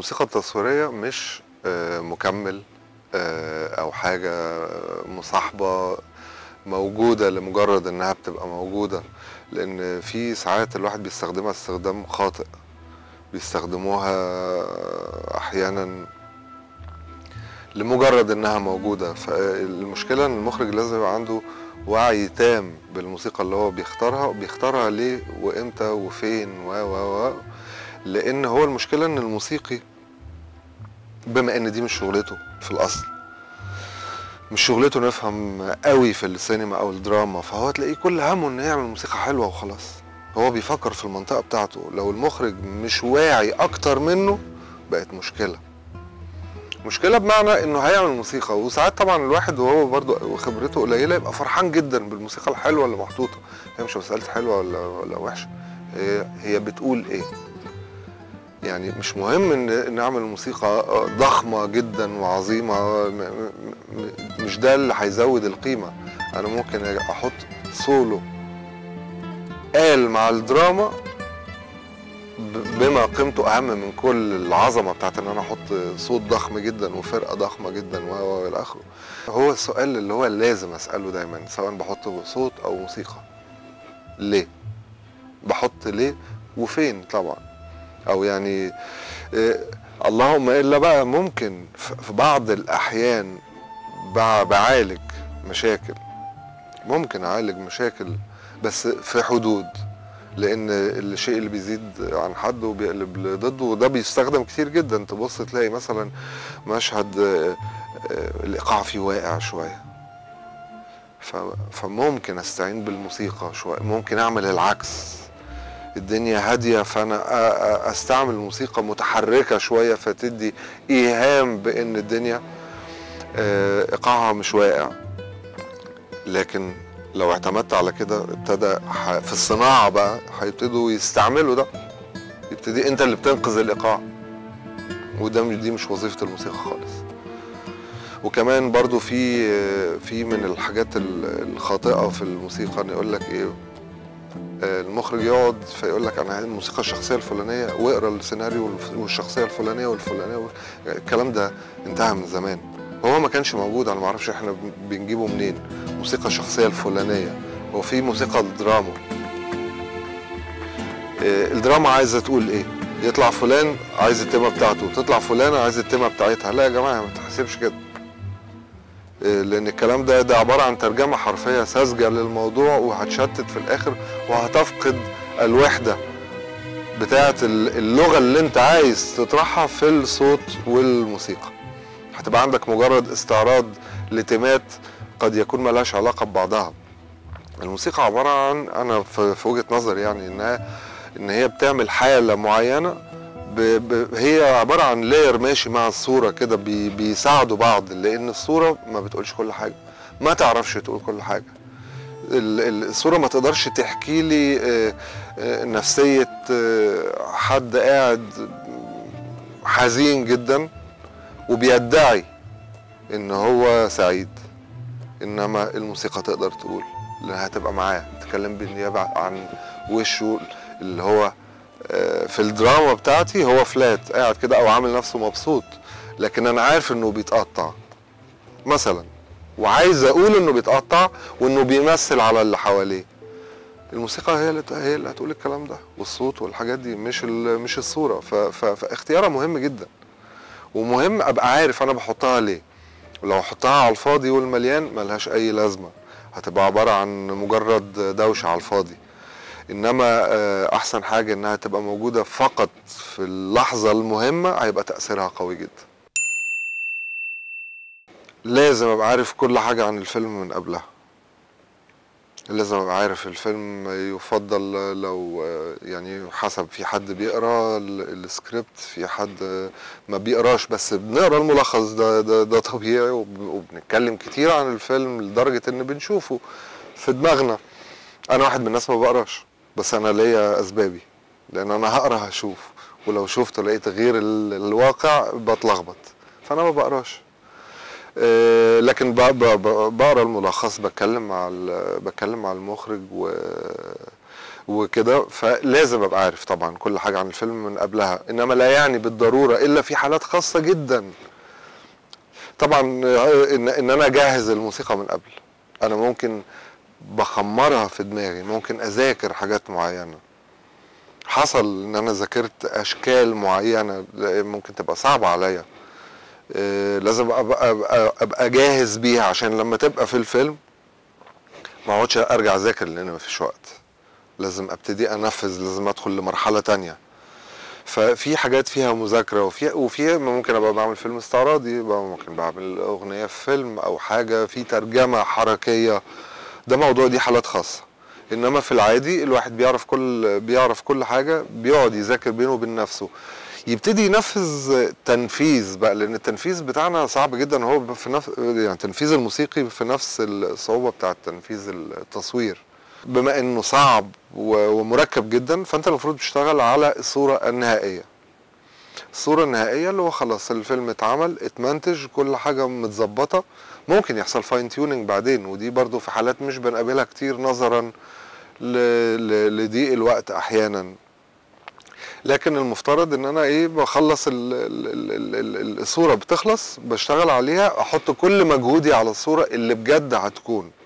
الموسيقى التصويرية مش آه، مكمل آه، أو حاجة مصاحبة موجودة لمجرد إنها بتبقى موجودة لأن في ساعات الواحد بيستخدمها استخدام خاطئ بيستخدموها أحيانا لمجرد إنها موجودة فالمشكلة إن المخرج لازم يبقى عنده وعي تام بالموسيقى اللي هو بيختارها بيختارها ليه وإمتى وفين و و و لان هو المشكله ان الموسيقي بما ان دي مش شغلته في الاصل مش شغلته نفهم قوي في السينما او الدراما فهو تلاقيه كل همه انه يعمل موسيقى حلوه وخلاص هو بيفكر في المنطقه بتاعته لو المخرج مش واعي اكتر منه بقت مشكله مشكله بمعنى انه هيعمل موسيقى وساعات طبعا الواحد وهو برضه خبرته قليله يبقى فرحان جدا بالموسيقى الحلوه اللي محطوطه هي مش مساله حلوه ولا ولا وحشه هي هي بتقول ايه يعني مش مهم ان نعمل موسيقى ضخمه جدا وعظيمه م- م- م- مش ده اللي هيزود القيمه انا ممكن احط سولو قال مع الدراما ب- بما قيمته اهم من كل العظمه بتاعت ان انا احط صوت ضخم جدا وفرقه ضخمه جدا و و الى اخره هو السؤال اللي هو لازم اساله دايما سواء بحط صوت او موسيقى ليه بحط ليه وفين طبعا او يعني إيه اللهم الا بقى ممكن ف- في بعض الاحيان بع- بعالج مشاكل ممكن اعالج مشاكل بس في حدود لان الشيء اللي بيزيد عن حده بيقلب لضده وده بيستخدم كتير جدا تبص تلاقي مثلا مشهد آه، آه، الايقاع فيه واقع شويه ف- فممكن استعين بالموسيقى شويه ممكن اعمل العكس الدنيا هاديه فانا أ- أ- استعمل موسيقى متحركه شويه فتدي ايهام بان الدنيا آه، ايقاعها مش واقع لكن لو اعتمدت على كده ابتدى ح- في الصناعه بقى هيبتدوا يستعملوا ده يبتدي انت اللي بتنقذ الايقاع وده مش- دي مش وظيفه الموسيقى خالص وكمان برضو في في من الحاجات ال- الخاطئه في الموسيقى ان يقول لك ايه آه، المخرج يقعد فيقول لك انا عايز الموسيقى الشخصيه الفلانيه واقرا السيناريو والف- والشخصيه الفلانيه والفلانيه وال- الكلام ده انتهى من زمان هو ما كانش موجود انا ما اعرفش احنا بن- بنجيبه منين موسيقى الشخصيه الفلانيه هو في موسيقى الدراما آه، الدراما عايزه تقول ايه يطلع فلان عايز التيمه بتاعته تطلع فلانه عايز التيمه بتاعتها لا يا جماعه ما تحسبش كده آه، لان الكلام ده ده عباره عن ترجمه حرفيه ساذجه للموضوع وهتشتت في الاخر وهتفقد الوحده بتاعه ال- اللغه اللي انت عايز تطرحها في الصوت والموسيقى هتبقى عندك مجرد استعراض لتيمات قد يكون ملهاش علاقه ببعضها الموسيقى عباره عن انا في في وجهه نظري يعني انها ان هي بتعمل حاله معينه ب... ب... هي عباره عن لاير ماشي مع الصوره كده بي... بيساعدوا بعض لان الصوره ما بتقولش كل حاجه ما تعرفش تقول كل حاجه ال- ال- الصوره ما تقدرش تحكي لي آه، آه، نفسيه آه، حد قاعد حزين جدا وبيدعي ان هو سعيد انما الموسيقى تقدر تقول لانها هتبقى معاه تتكلم بالنيابه عن وشه اللي هو آه، في الدراما بتاعتي هو فلات قاعد كده او عامل نفسه مبسوط لكن انا عارف انه بيتقطع مثلا وعايز اقول انه بيتقطع وانه بيمثل على اللي حواليه الموسيقى هي اللي هي اللي هتقول الكلام ده والصوت والحاجات دي مش ال- مش الصوره ف- ف- فاختيارها مهم جدا ومهم ابقى عارف انا بحطها ليه لو احطها على الفاضي والمليان ملهاش اي لازمه هتبقى عباره عن مجرد دوشه على الفاضي انما آه، احسن حاجه انها تبقى موجوده فقط في اللحظه المهمه هيبقى تاثيرها قوي جدا لازم ابقى عارف كل حاجه عن الفيلم من قبلها لازم ابقى عارف الفيلم يفضل لو آه، يعني حسب في حد بيقرا ال- السكريبت في حد آه، ما بيقراش بس بنقرا الملخص ده ده, ده طبيعي وب- وبنتكلم كتير عن الفيلم لدرجه ان بنشوفه في دماغنا انا واحد من الناس ما بقراش بس انا ليا اسبابي لان انا هقرا هشوف ولو شفت لقيت غير ال- الواقع بتلخبط فانا ما بقراش آه، لكن ب- ب- ب- بقرا الملخص بتكلم مع ال- بتكلم مع المخرج و وكده فلازم ابقى عارف طبعا كل حاجه عن الفيلم من قبلها انما لا يعني بالضروره الا في حالات خاصه جدا طبعا ان, إن انا اجهز الموسيقى من قبل انا ممكن بخمرها في دماغي ممكن اذاكر حاجات معينه حصل ان انا ذاكرت اشكال معينه ممكن تبقى صعبه عليا إيه، لازم ابقى ابقى, أبقى جاهز بيها عشان لما تبقى في الفيلم ما اقعدش ارجع اذاكر لان مفيش وقت لازم ابتدي انفذ لازم ادخل لمرحله تانية ففي حاجات فيها مذاكره وفي وفي ممكن ابقى بعمل فيلم استعراضي بقى ممكن بعمل اغنيه في فيلم او حاجه في ترجمه حركيه ده موضوع دي حالات خاصه انما في العادي الواحد بيعرف كل بيعرف كل حاجه بيقعد يذاكر بينه وبين نفسه يبتدي ينفذ تنفيذ بقى لان التنفيذ بتاعنا صعب جدا هو في نفس يعني التنفيذ الموسيقي في نفس الصعوبه بتاعه تنفيذ التصوير بما انه صعب و- ومركب جدا فانت المفروض تشتغل على الصوره النهائيه الصوره النهائيه اللي هو خلاص الفيلم اتعمل اتمنتج كل حاجه متظبطه ممكن يحصل فاين تيوننج بعدين ودي برضو في حالات مش بنقابلها كتير نظرا ل- ل- لضيق الوقت احيانا لكن المفترض ان انا ايه بخلص ال ال ال ال ال الصوره بتخلص بشتغل عليها احط كل مجهودي على الصوره اللي بجد هتكون